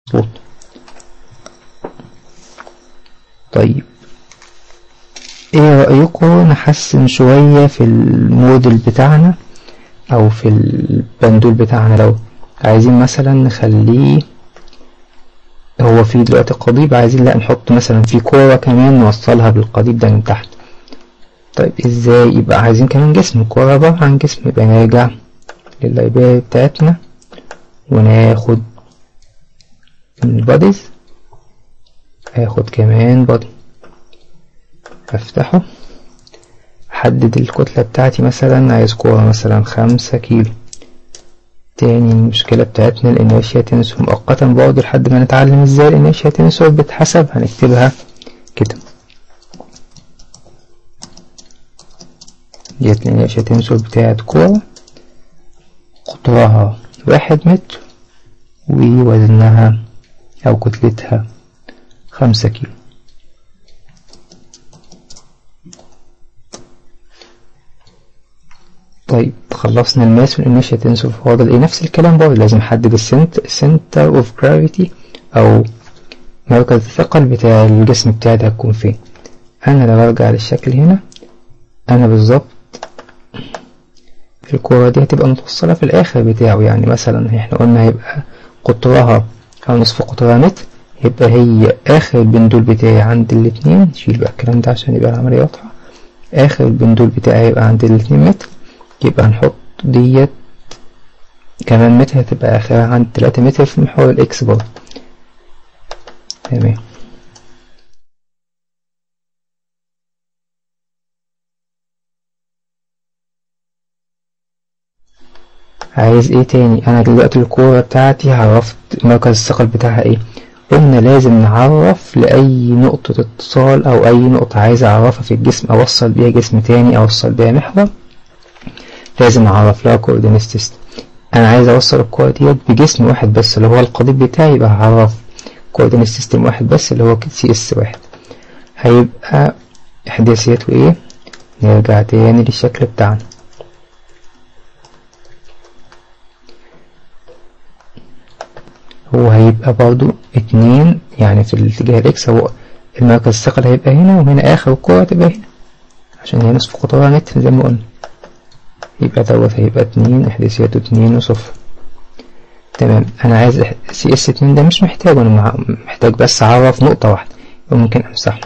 مظبوط طيب ايه رأيكم نحسن شوية في الموديل بتاعنا او في البندول بتاعنا لو عايزين مثلا نخليه هو في دلوقتي قضيب عايزين لا نحط مثلا في كورة كمان نوصلها بالقضيب ده من تحت طيب ازاي يبقى عايزين كمان جسم الكورة عبارة عن جسم يبقى نرجع لللايبراري بتاعتنا وناخد من الباديز هاخد كمان بادي افتحه احدد الكتلة بتاعتي مثلا عايز كورة مثلا خمسة كيلو تاني المشكلة بتاعتنا الانيرشيا تنسور مؤقتا برضه لحد ما نتعلم ازاي الانيرشيا تنسور بتحسب هنكتبها كده ديت الانيرشيا تنسور بتاعت كورة قطرها واحد متر ووزنها أو كتلتها خمسة كيلو طيب خلصنا الماس والانيشيا تنسور فاضل ايه نفس الكلام برضه لازم احدد السنت سنتر اوف جرافيتي او مركز الثقل بتاع الجسم بتاعي ده هيكون فين انا لو ارجع للشكل هنا انا بالظبط الكورة دي هتبقى متوصلة في الآخر بتاعه يعني مثلا احنا قلنا هيبقى قطرها أو نصف قطرها متر يبقى هي آخر البندول بتاعي عند الاتنين نشيل بقى الكلام ده عشان يبقى العملية واضحة آخر البندول بتاعي هيبقى عند الاتنين متر يبقى هنحط ديت كمان متر هتبقى آخرها عند تلاتة متر في محور الإكس برضه تمام عايز ايه تاني انا دلوقتي الكورة بتاعتي عرفت مركز الثقل بتاعها ايه قلنا لازم نعرف لأي نقطة اتصال أو أي نقطة عايز أعرفها في الجسم أوصل بيها جسم تاني أوصل بيها محور لازم أعرف لها كوردينيت سيستم أنا عايز أوصل الكورة ديت بجسم واحد بس اللي هو القضيب بتاعي يبقى هعرف كوردينيت سيستم واحد بس اللي هو سي اس واحد هيبقى إحداثياته إيه نرجع تاني للشكل بتاعنا هو هيبقى برضو اتنين يعني في الاتجاه الاكس هو المركز الثقل هيبقى هنا وهنا اخر الكرة هتبقى هنا عشان هي نصف قطرها متر زي ما قلنا يبقى دوت هيبقى اتنين احداثياته اتنين وصفر تمام انا عايز سي اس اتنين ده مش محتاج انا محتاج بس اعرف نقطة واحدة ممكن امسحه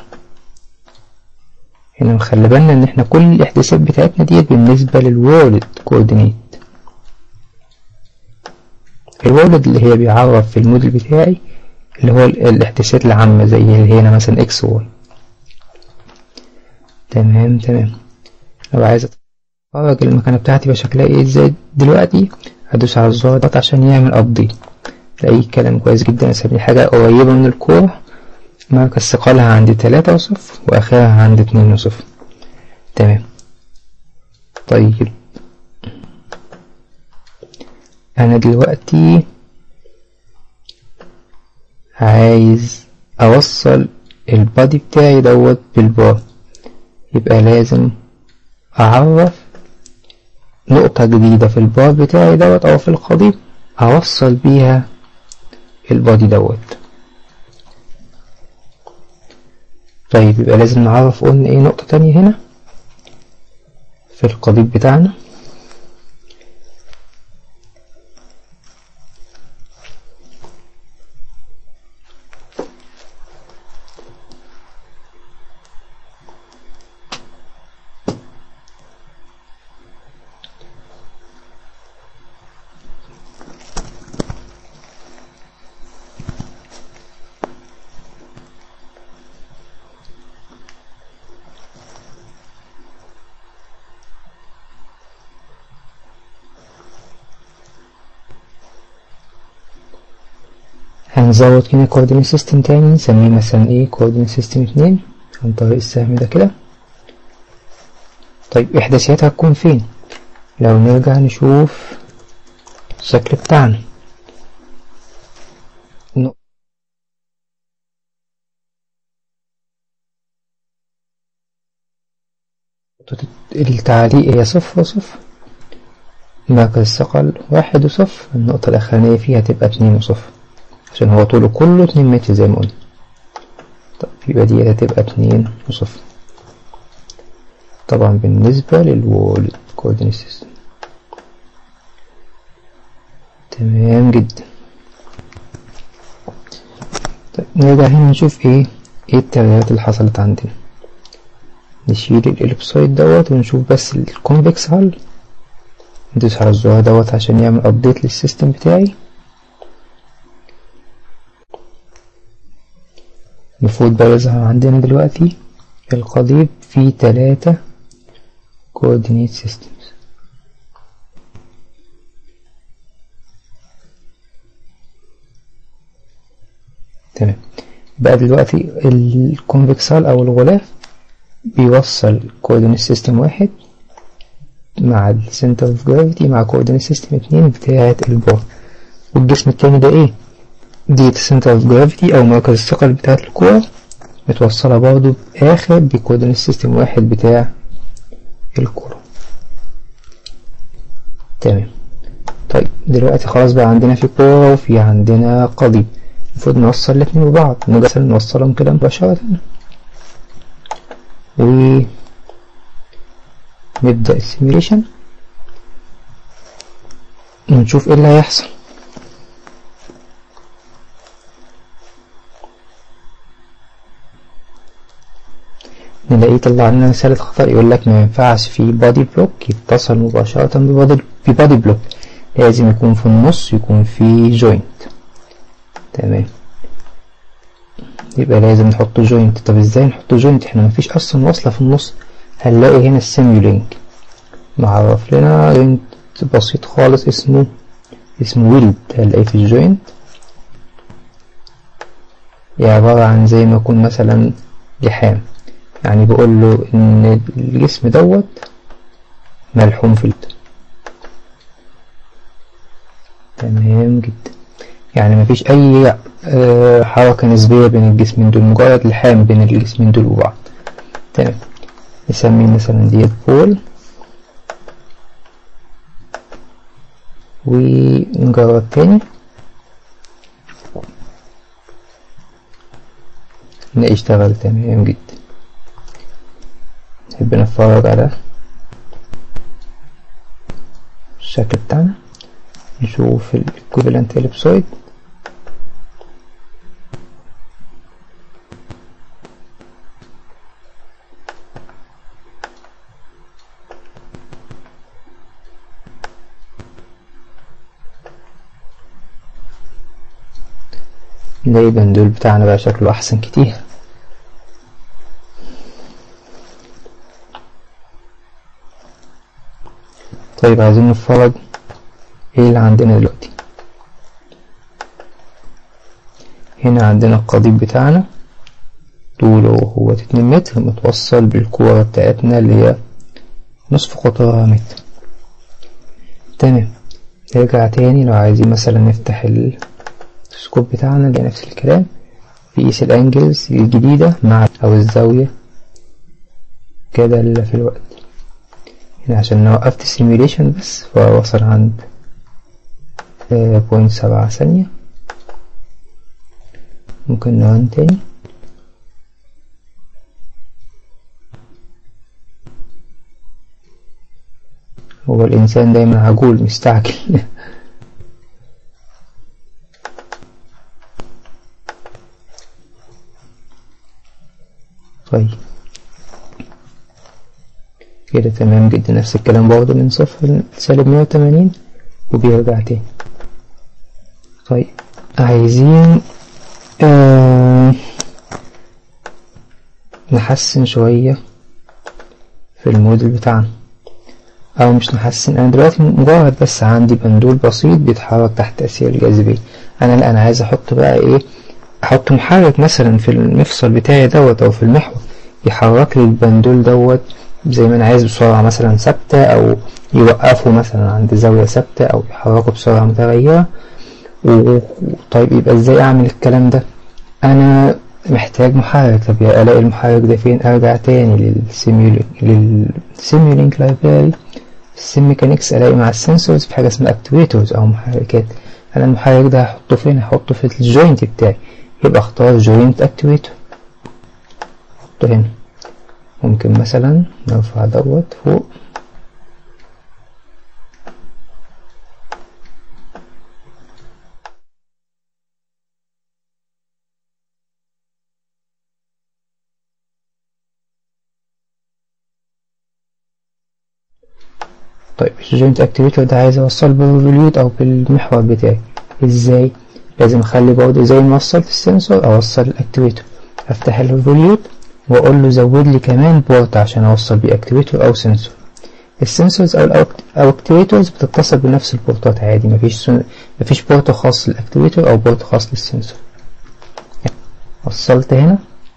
هنا نخلي بالنا ان احنا كل الاحداثيات بتاعتنا ديت بالنسبة للوورد كوردينيت الولد اللي هي بيعرف في الموديل بتاعي اللي هو الاحداثيات العامة زي اللي هنا مثلا اكس واي تمام تمام لو عايز اتفرج المكانة بتاعتي بشكلها ايه ازاي دلوقتي هدوس على الزرار ده عشان يعمل ابديت تلاقي كلام كويس جدا يسمي حاجة قريبة من الكورة مركز ثقلها عند تلاتة وصفر واخرها عند اتنين وصفر تمام طيب انا دلوقتي عايز اوصل البادي بتاعي دوت بالبار يبقى لازم اعرف نقطة جديدة في البار بتاعي دوت او في القضيب اوصل بيها البادي دوت طيب يبقى لازم نعرف قلنا ايه نقطة تانية هنا في القضيب بتاعنا هنزود هنا كوردينيت سيستم تاني نسميه مثلا ايه كوردينيت سيستم اتنين عن طريق السهم ده كده طيب احداثياتها هتكون فين لو نرجع نشوف الشكل بتاعنا التعليق هي صفر وصفر مركز الثقل واحد وصفر النقطة الأخرانية فيها تبقى اتنين وصفر عشان هو طوله كله اتنين متر زي ما قلنا طب يبقى دي هتبقى اتنين وصفر طبعا بالنسبة للوول كوردينيت سيستم تمام جدا طيب نرجع هنا نشوف ايه ايه التغييرات اللي حصلت عندنا نشيل الاليبسويد دوت ونشوف بس الكونفكس هال ندوس على الزرار دوت عشان يعمل ابديت للسيستم بتاعي المفروض بقى يظهر عندنا دلوقتي القضيب فيه تلاتة coordinate systems تمام بقى دلوقتي الكونفكسال او الغلاف بيوصل كوردينيت سيستم واحد مع السنتر اوف جرافيتي مع كوردينيت سيستم اتنين بتاعة البار والجسم التاني ده ايه دي السنتر اوف جرافيتي او مركز الثقل بتاعة الكورة متوصلة برضه بآخر بكوردينيت سيستم واحد بتاع الكورة تمام طيب دلوقتي خلاص بقى عندنا في كورة وفي عندنا قضيب المفروض نوصل الاتنين ببعض مثلا نوصلهم كده مباشرة و نبدأ السيميليشن ونشوف ايه اللي هيحصل نلاقيه طلع لنا رسالة خطأ يقول لك ما ينفعش في بادي بلوك يتصل مباشرة ببادي ببادي بلوك لازم يكون في النص يكون في جوينت تمام يبقى لازم نحط جوينت طب ازاي نحط جوينت احنا مفيش اصلا وصلة في النص هنلاقي هنا السيميولينك معرف لنا جوينت بسيط خالص اسمه اسمه ويلد هنلاقيه في الجوينت عبارة عن زي ما يكون مثلا لحام يعني بقول له ان الجسم دوت ملحوم في الد تمام جدا يعني مفيش اي حركة نسبية بين الجسمين دول مجرد لحام بين الجسمين دول وبعض تمام نسمي مثلا ديت بول ونجرب تاني نلاقي اشتغل تمام جدا نحب نتفرج على الشكل بتاعنا نشوف الايكوفالنت اليبسويد نلاقي البندول بتاعنا بقى شكله احسن كتير طيب عايزين نتفرج ايه اللي عندنا دلوقتي هنا عندنا القضيب بتاعنا طوله هو اتنين متر متوصل بالكورة بتاعتنا اللي هي نصف قطرها متر تمام نرجع تاني لو عايزين مثلا نفتح السكوب بتاعنا اللي نفس الكلام بيقيس الانجلز الجديدة مع او الزاوية كده اللي في الوقت هنا عشان انا وقفت السيميوليشن بس فوصل عند بوينت سبعة ثانية ممكن نوان تاني هو الإنسان دايما عجول مستعجل طيب كده تمام جدا نفس الكلام برضه من صفر لسالب مية وتمانين وبيرجع تاني طيب عايزين آه نحسن شوية في الموديل بتاعنا أو مش نحسن أنا دلوقتي مجرد بس عندي بندول بسيط بيتحرك تحت تأثير الجاذبية أنا لا أنا عايز أحط بقى إيه أحط محرك مثلا في المفصل بتاعي دوت أو في المحور يحرك لي البندول دوت زي ما أنا عايز بسرعة مثلا ثابتة أو يوقفه مثلا عند زاوية ثابتة أو يحركه بسرعة متغيرة طيب يبقى ازاي اعمل الكلام ده انا محتاج محرك طب الاقي المحرك ده فين ارجع تاني للسيميولينك للسيميولينك لايبراري السيم ميكانيكس الاقي مع السنسورز في حاجه اسمها اكتويتورز او محركات انا المحرك ده هحطه فين هحطه في الجوينت بتاعي يبقى اختار جوينت اكتويتور احطه هنا ممكن مثلا نرفع دوت فوق طيب الجوينت اكتيفيتور ده عايز اوصل بالفوليوت او بالمحور بتاعي ازاي لازم اخلي برضه زي ما وصلت السنسور اوصل الاكتيفيتور افتح الفوليوت واقول له زود لي كمان بورت عشان اوصل بيه اكتيفيتور او سنسور السنسورز او الاكتيفيتورز بتتصل بنفس البورتات عادي مفيش سن... مفيش بورت خاص للاكتيفيتور او بورت خاص للسنسور وصلت هنا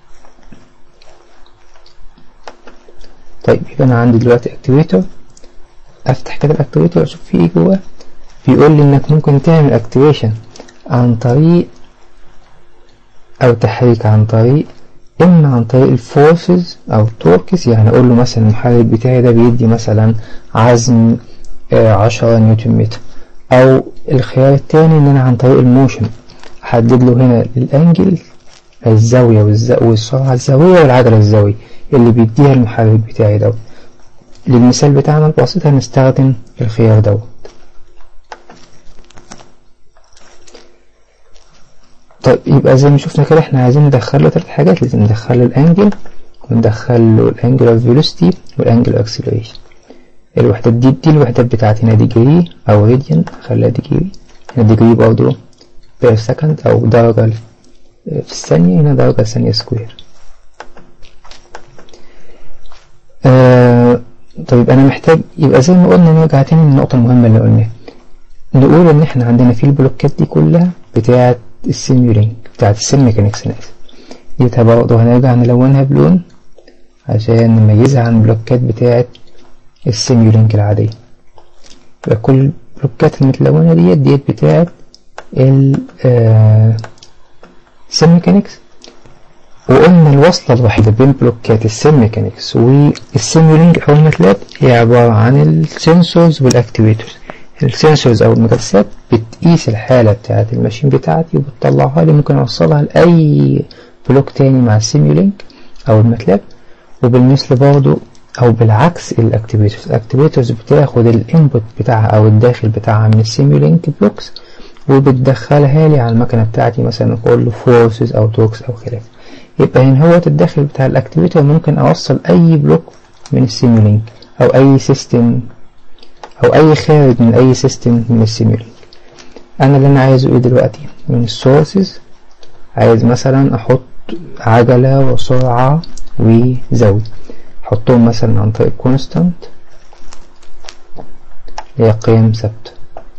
طيب يبقى انا عندي دلوقتي اكتيفيتور افتح كده الاكتيفيتور اشوف فيه ايه جواه بيقول لي انك ممكن تعمل اكتيفيشن عن طريق او تحريك عن طريق اما عن طريق الفورسز او توركس يعني اقول له مثلا المحرك بتاعي ده بيدي مثلا عزم عشرة نيوتن متر او الخيار التاني ان انا عن طريق الموشن احدد له هنا الانجل الزاوية والسرعة الزاوية والعجلة الزاوية اللي بيديها المحرك بتاعي دوت للمثال بتاعنا البسيط هنستخدم الخيار دوت طيب يبقى زي ما شفنا كده احنا عايزين ندخل له ثلاث حاجات لازم ندخل له الانجل وندخل له الانجلر فيلوسيتي والانجلر اكسلريشن الوحدات دي دي الوحدات بتاعتنا ديجري او راديان خليها ديجري هنا ديجري برضه بير سكند او درجة في الثانية هنا درجة ثانية سكوير آه طيب انا محتاج يبقى زي ما قلنا نرجع تاني للنقطة المهمة اللي قلناها نقول ان احنا عندنا في البلوكات دي كلها بتاعة السيميولينك بتاعة السيم ميكانيكس انا اسف ديتها برضه هنرجع نلونها بلون عشان نميزها عن البلوكات بتاعة السيميولينك العادية يبقى كل البلوكات المتلونة ديت ديت بتاعة ال سيم ميكانيكس وقلنا الوصلة الوحيدة بين بلوكات السيم ميكانيكس والسيميولينك أو الماتلاب هي عبارة عن السنسورز والأكتيفيتورز السنسورز أو المجسات بتقيس الحالة بتاعة الماشين بتاعتي وبتطلعها لي ممكن أوصلها لأي بلوك تاني مع السيميولينك أو الماتلاب وبالمثل برضه أو بالعكس الأكتيفيتورز الأكتيفيتورز بتاخد الانبوت بتاعها أو الداخل بتاعها من السيميولينك بلوكس وبتدخلها لي على المكنة بتاعتي مثلا نقول له فورسز أو توكس أو خلافه يبقى هنا هو الداخل بتاع الاكتيفيتور ممكن اوصل اي بلوك من السيميولينك او اي سيستم او اي خارج من اي سيستم من السيميولينك انا اللي انا عايزه ايه دلوقتي من السورسز عايز مثلا احط عجلة وسرعة وزاوية احطهم مثلا عن طريق كونستانت هي قيم ثابتة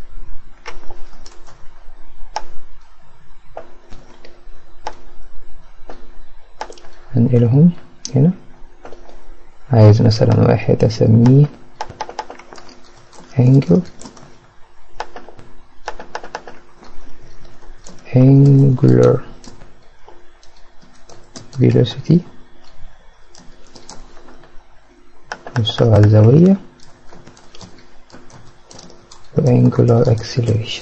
هنقلهم هنا عايز مثلا واحد اسميه angle angular velocity السرعة الزاوية و angular acceleration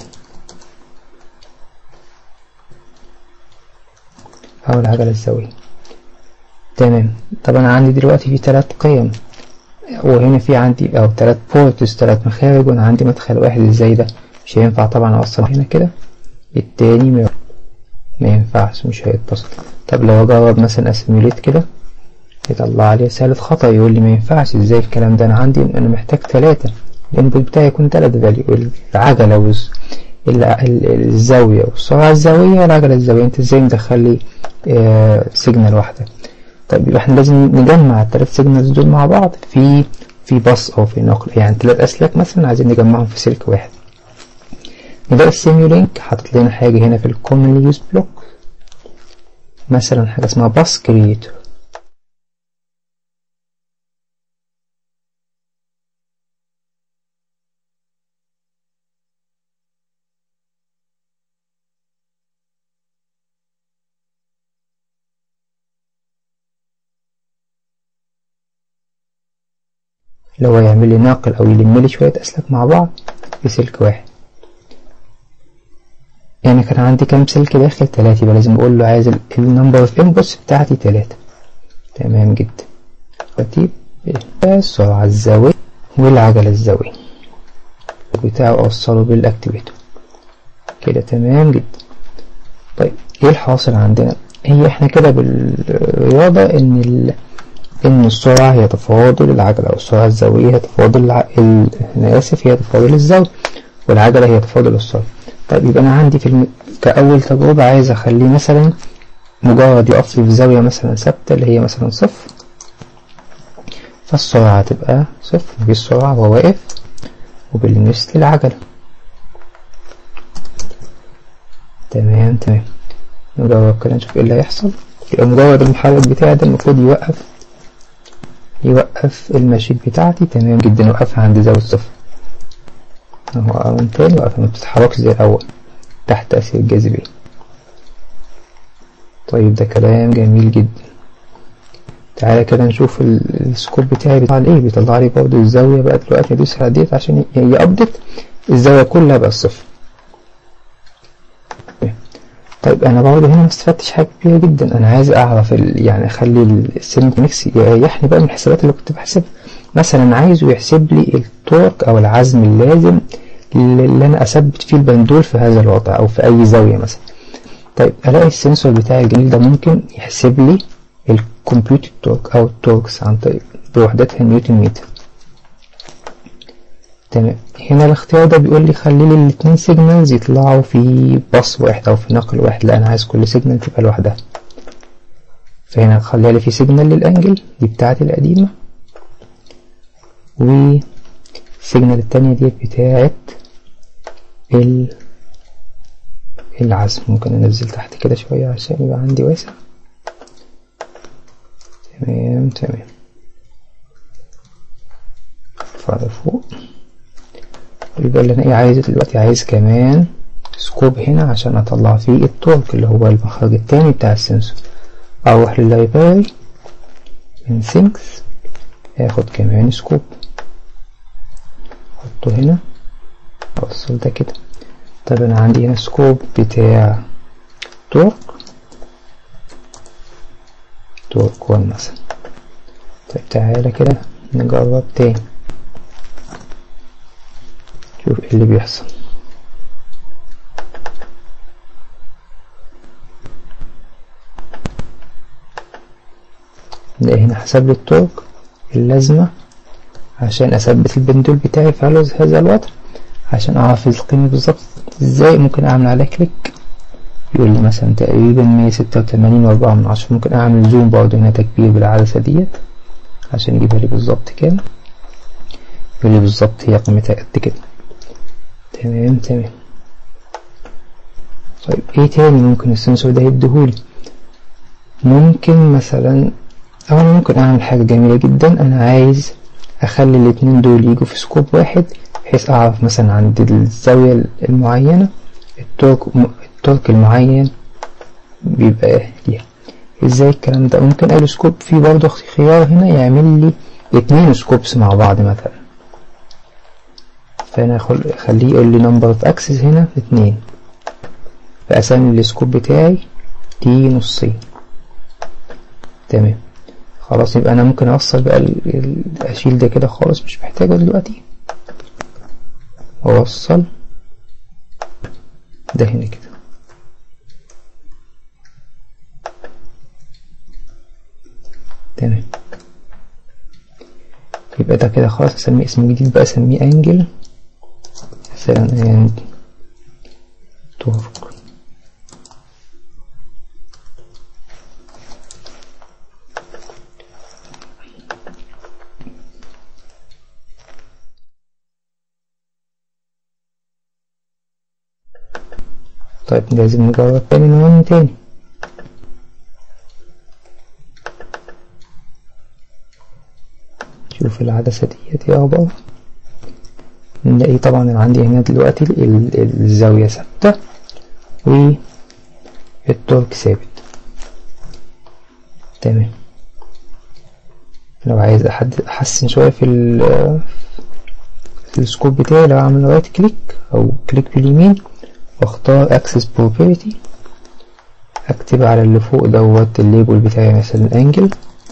أو العجلة الزاوية تمام طب انا عندي دلوقتي في ثلاث قيم وهنا في عندي او ثلاث بورتس ثلاث مخارج وانا عندي مدخل واحد ازاي ده مش هينفع طبعا اوصل هنا كده التاني ما ما ينفعش مش هيتصل طب لو اجرب مثلا اسيميوليت كده يطلع لي رسالة خطأ يقول لي ما ينفعش ازاي الكلام ده انا عندي انا محتاج ثلاثة الانبوت بتاعي يكون ثلاثة فاليو العجلة وز الزاوية والسرعة الزاوية والعجلة الزاوية انت ازاي مدخل لي آه سيجنال واحدة طيب يبقى احنا لازم نجمع الثلاث سيجنالز دول مع بعض في في باص او في نقل يعني ثلاث اسلاك مثلا عايزين نجمعهم في سلك واحد نلاقي السيميولينك حاطط لنا حاجه هنا في الكومنلي يوز بلوك مثلا حاجه اسمها باص كرييتور اللي هو يعمل لي ناقل او يلم لي شويه اسلاك مع بعض في سلك واحد كان عندي كام سلك داخل تلاتة يبقى لازم اقول له عايز النمبر اوف انبوتس بتاعتي تلاتة تمام جدا ترتيب السرعة الزاوية والعجلة الزاوية بتاعه اوصله بالاكتيفيتور كده تمام جدا طيب ايه الحاصل عندنا هي احنا كده بالرياضة ان ال... ان السرعة هي تفاضل العجلة او السرعة الزاوية هي تفاضل الع... ال... انا اسف هي تفاضل الزاوية والعجلة هي تفاضل السرعة طيب يبقى انا عندي في الم... كأول تجربة عايز اخليه مثلا مجرد يقف لي في زاوية مثلا ثابتة اللي هي مثلا صفر فالسرعة هتبقى صفر مفيش سرعة وهو واقف وبالمثل العجلة تمام تمام نجرب كده نشوف ايه اللي هيحصل يبقى مجرد المحرك بتاعي ده المفروض يوقف يوقف المشيت بتاعتي تمام جدا يوقفها عند زاوية صفر اهو اون تاني وقفها ما بتتحركش زي الاول تحت تأثير الجاذبية طيب ده كلام جميل جدا تعالى كده نشوف السكوب بتاعي بيطلع لي ايه بيطلع لي برضه الزاوية بقى دلوقتي ادوس على ديت عشان يابديت الزاوية كلها بقى صفر طيب انا برضه هنا ما استفدتش حاجه كبيره جدا انا عايز اعرف ال... يعني اخلي السيلينج ميكس يريحني بقى من الحسابات اللي كنت بحسبها مثلا عايزه يحسب لي التورك او العزم اللازم اللي انا اثبت فيه البندول في هذا الوضع او في اي زاويه مثلا طيب الاقي السنسور بتاعي الجميل ده ممكن يحسب لي الكمبيوتر تورك او التوركس عن طريق بوحدتها نيوتن متر تمام هنا الاختيار ده بيقول لي خلي لي الاتنين سيجنالز يطلعوا في باص واحد او في نقل واحد لا انا عايز كل سيجنال تبقى لوحدها فهنا خليها لي في سيجنال للانجل دي بتاعتي القديمة والسيجنال التانية دي بتاعت ال العزم ممكن انزل تحت كده شوية عشان يبقى عندي واسع تمام تمام ارفع فوق يبقى اللي انا ايه عايزه دلوقتي عايز كمان سكوب هنا عشان اطلع فيه التورك اللي هو المخرج التاني بتاع السنسور اروح لللايبراري من سينكس اخد كمان سكوب احطه هنا اوصل ده كده طب انا عندي هنا سكوب بتاع تورك تورك 1 مثلا طيب تعالى كده نجرب تاني شوف ايه اللي بيحصل نلاقي هنا حسب لي التورك اللازمة عشان اثبت البندول بتاعي في هذا الوضع عشان اعرف القيمة بالظبط ازاي ممكن اعمل عليه كليك يقول لي مثلا تقريبا مية ستة وتمانين واربعة من عشرة ممكن اعمل زوم برضه هنا تكبير بالعدسة ديت عشان يجيبها لي بالظبط كام يقول لي بالظبط هي قيمتها قد كده تمام تمام طيب ايه تاني ممكن السنسور ده يديهولي ممكن مثلا او انا ممكن اعمل حاجة جميلة جدا انا عايز اخلي الاتنين دول يجوا في سكوب واحد بحيث اعرف مثلا عند الزاوية المعينة التورك التورك المعين بيبقى ليها ازاي الكلام ده ممكن اقول سكوب فيه برضه خيار هنا يعمل لي اتنين سكوبس مع بعض مثلا فانا اخليه يقول لي نمبر اوف اكسس هنا اتنين فاسمي السكوب بتاعي دي نصين تمام خلاص يبقى انا ممكن اوصل بقى اشيل ده كده خالص مش محتاجه دلوقتي واوصل ده هنا كده تمام يبقى ده كده خلاص اسميه اسم جديد بقى اسميه انجل مثلا and torque طيب لازم نجرب تاني نوع تاني شوف العدسة ديت يا أخبار نلاقي طبعا أنا عندي هنا دلوقتي الزاوية ثابتة والتورك ثابت تمام لو عايز أحد أحسن شوية في في السكوب بتاعي لو أعمل رايت كليك أو كليك باليمين واختار اكسس بروبرتي اكتب على اللي فوق دوت الليبل بتاعي مثلا انجل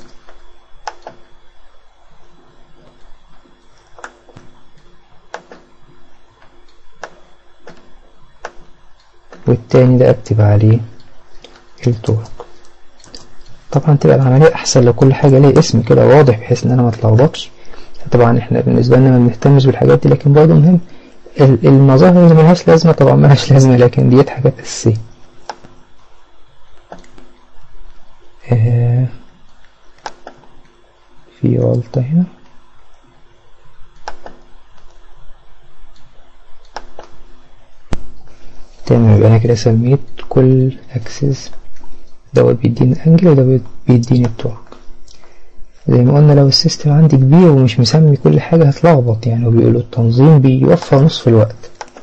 والتاني ده اكتب عليه الطرق طبعا تبقى العملية احسن لو كل حاجة ليها اسم كده واضح بحيث ان انا ما اتلخبطش طبعا احنا بالنسبة لنا ما بنهتمش بالحاجات دي لكن برضه مهم المظاهر اللي ملهاش لازمة طبعا ملهاش لازمة لكن ديت حاجات أساسية آه في غلطة هنا تمام يبقى أنا كده سميت كل أكسس دوت بيديني أنجل ودوت بيديني التورك زي ما قلنا لو السيستم عندي كبير ومش مسمي كل حاجة هتلخبط يعني وبيقولوا التنظيم بيوفر نصف الوقت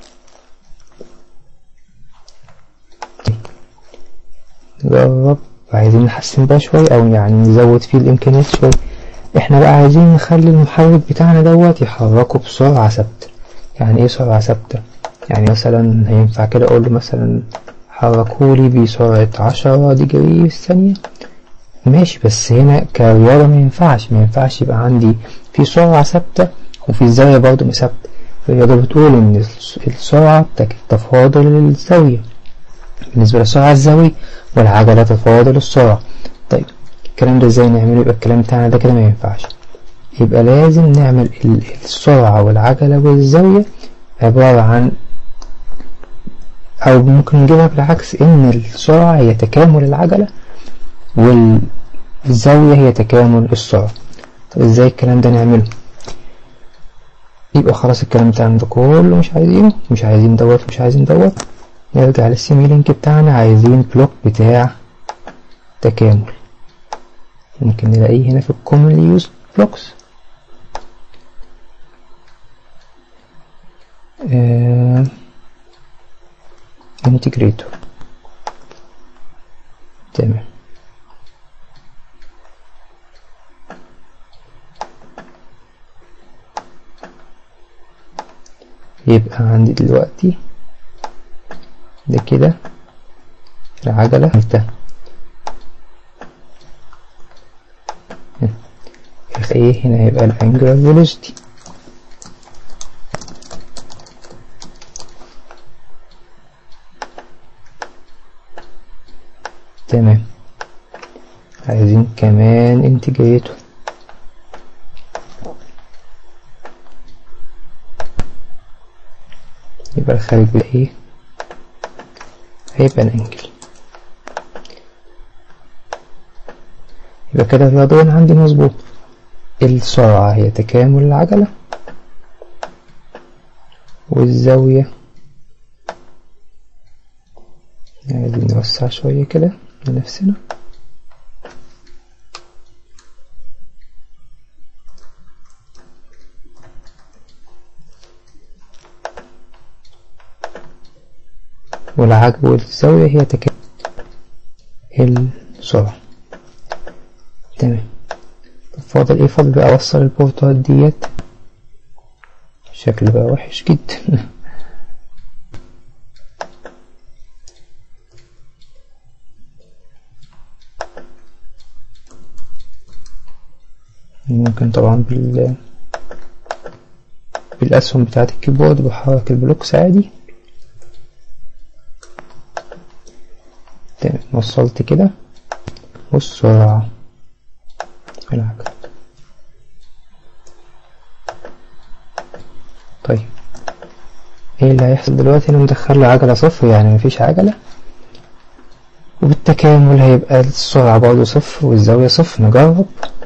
نجرب عايزين نحسن بقى شوية أو يعني نزود فيه الإمكانيات شوية احنا بقى عايزين نخلي المحرك بتاعنا دوت يحركه بسرعة ثابتة يعني ايه سرعة ثابتة يعني مثلا هينفع كده اقول له مثلا حركولي بسرعة عشرة ديجري في الثانية ماشي بس هنا كرياضة ما ينفعش ما ينفعش يبقى عندي في سرعة ثابتة وفي الزاوية برضه مش ثابتة الرياضة بتقول إن السرعة تتفاضل للزاوية بالنسبة للسرعة الزاوية والعجلة تتفاضل السرعة طيب الكلام ده ازاي نعمله يبقى الكلام بتاعنا ده كده ما ينفعش يبقى لازم نعمل السرعة والعجلة والزاوية عبارة عن أو ممكن نجيبها بالعكس إن السرعة هي تكامل العجلة والزاوية هي تكامل السرعة طب ازاي الكلام ده نعمله يبقى خلاص الكلام بتاعنا ده كله مش عايزينه مش عايزين دوت مش عايزين دوت نرجع للسيمي لينك بتاعنا عايزين بلوك بتاع تكامل ممكن نلاقيه هنا في الكومنلي يوز بلوكس انتجريتور تمام يبقى عندي دلوقتي ده كده العجلة عملتها ايه هنا هيبقى الانجلر فيلوسيتي تمام عايزين كمان انتجريتور يبقى الخارج بقى ايه هيبقى الانجل يبقى كده الرياضيين عندي مظبوط السرعة هي تكامل العجلة والزاوية عايزين نوسع شوية كده لنفسنا والعجب والزاوية هي تكامل السرعة تمام طب فاضل ايه فاضل بقى اوصل البورتات ديت الشكل بقى وحش جدا ممكن طبعا بال بالأسهم بتاعة الكيبورد بحرك البلوكس عادي تمام وصلت كده والسرعة العجل طيب ايه اللي هيحصل دلوقتي انا مدخل له عجلة صفر يعني مفيش عجلة وبالتكامل هيبقى السرعة برضه صفر والزاوية صفر نجرب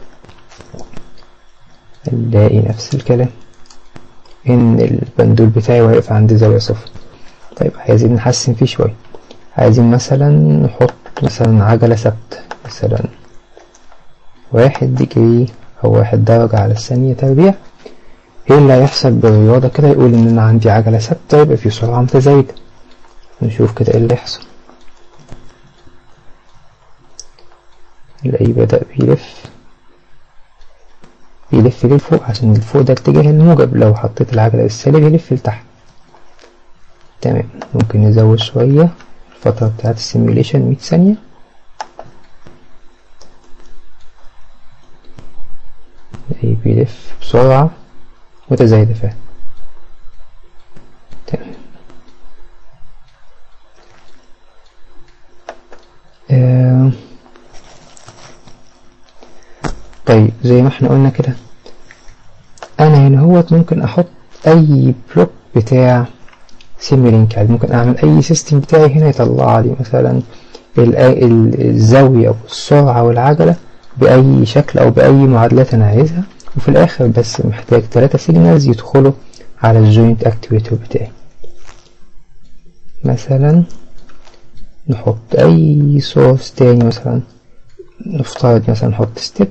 نلاقي نفس الكلام ان البندول بتاعي واقف عند زاوية صفر طيب عايزين نحسن فيه شوية عايزين مثلا نحط مثلا عجلة ثابتة مثلا واحد ديجري أو واحد درجة على الثانية تربيع ايه اللي هيحصل بالرياضة كده يقول ان انا عندي عجلة ثابتة يبقى في سرعة متزايدة نشوف كده ايه اللي يحصل نلاقيه بدأ بيلف بيلف لفوق عشان الفوق ده اتجاه الموجب لو حطيت العجلة بالسالب يلف لتحت تمام ممكن نزود شوية الفترة بتاعت السيميوليشن مية ثانية نلاقيه بيلف بسرعة متزايدة فعلا تمام آه. طيب زي ما احنا قلنا كده انا هنا هوت ممكن احط اي بلوك بتاع سيميلينك يعني ممكن اعمل اي سيستم بتاعي هنا يطلع لي مثلا الزاوية والسرعة والعجلة بأي شكل أو بأي معادلات أنا عايزها وفي الآخر بس محتاج ثلاثة سيجنالز يدخلوا على الجوينت اكتيفيتور بتاعي مثلا نحط أي سورس تاني مثلا نفترض مثلا نحط ستيب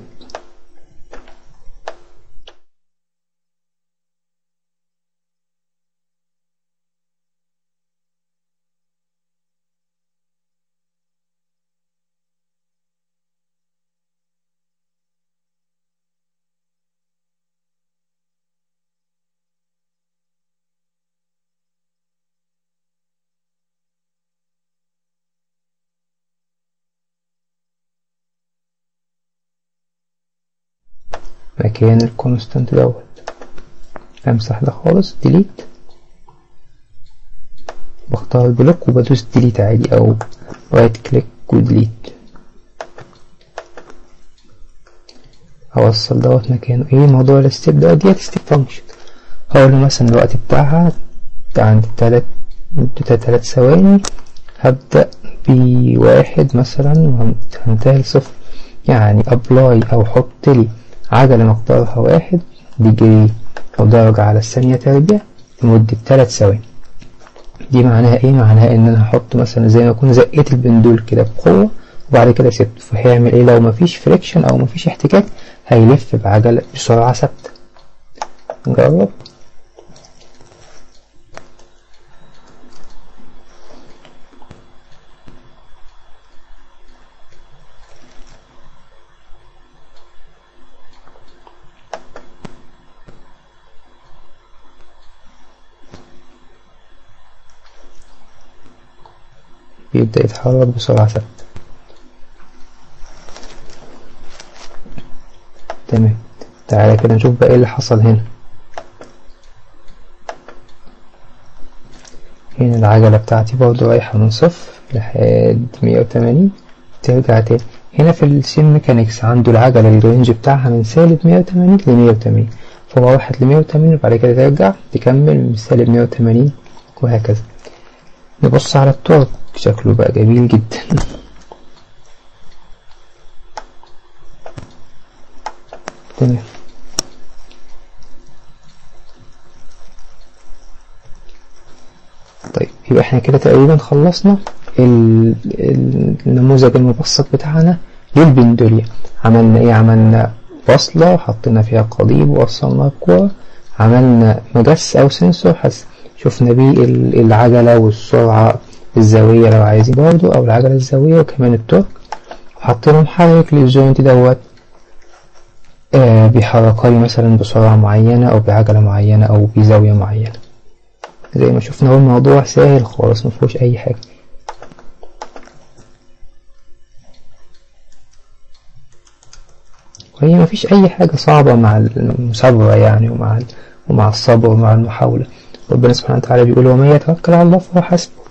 مكان الكونستانت دوت امسح ده خالص ديليت بختار البلوك وبدوس ديليت عادي او رايت كليك وديليت اوصل دوت مكانه ايه موضوع الستيب ده ديت ستيب فانكشن هقول له مثلا الوقت بتاعها عند تلات مدتها تلات ثواني هبدأ بواحد مثلا وهنتهي لصفر يعني ابلاي او حط لي عجلة مقدارها واحد ديجري أو درجة على الثانية تربيع لمدة تلات ثواني دي معناها ايه معناها ان انا هحط مثلا زي ما اكون زقيت البندول كده بقوة وبعد كده سبته فهيعمل ايه لو مفيش فريكشن او مفيش احتكاك هيلف بعجلة بسرعة ثابتة نجرب بيبدأ يتحرك بسرعة ثابتة تمام تعالى كده نشوف بقى ايه اللي حصل هنا هنا العجلة بتاعتي برضه رايحة من صفر لحد مية وتمانين ترجع تاني هنا في السين ميكانيكس عنده العجلة الرينج بتاعها من سالب مية وتمانين لمية وتمانين فهو راحت لمية وتمانين وبعد كده ترجع تكمل من سالب مية وتمانين وهكذا نبص على التورك شكله بقى جميل جدا تمام طيب يبقى احنا كده تقريبا خلصنا النموذج المبسط بتاعنا للبندولية عملنا ايه عملنا وصلة حطينا فيها قضيب ووصلناها بكورة عملنا مجس او سنسور حس شفنا بيه العجلة والسرعة الزاوية لو عايزين برضو أو العجلة الزاوية وكمان التورك وحطينا محرك للجوينت دوت آه بيحركها لي مثلا بسرعة معينة أو بعجلة معينة أو بزاوية معينة زي ما شفنا هو الموضوع سهل خالص مفيهوش أي حاجة وهي مفيش أي حاجة صعبة مع المثابرة يعني ومع ومع الصبر ومع المحاولة ربنا سبحانه وتعالى بيقول ومن يتوكل على الله فهو حسبه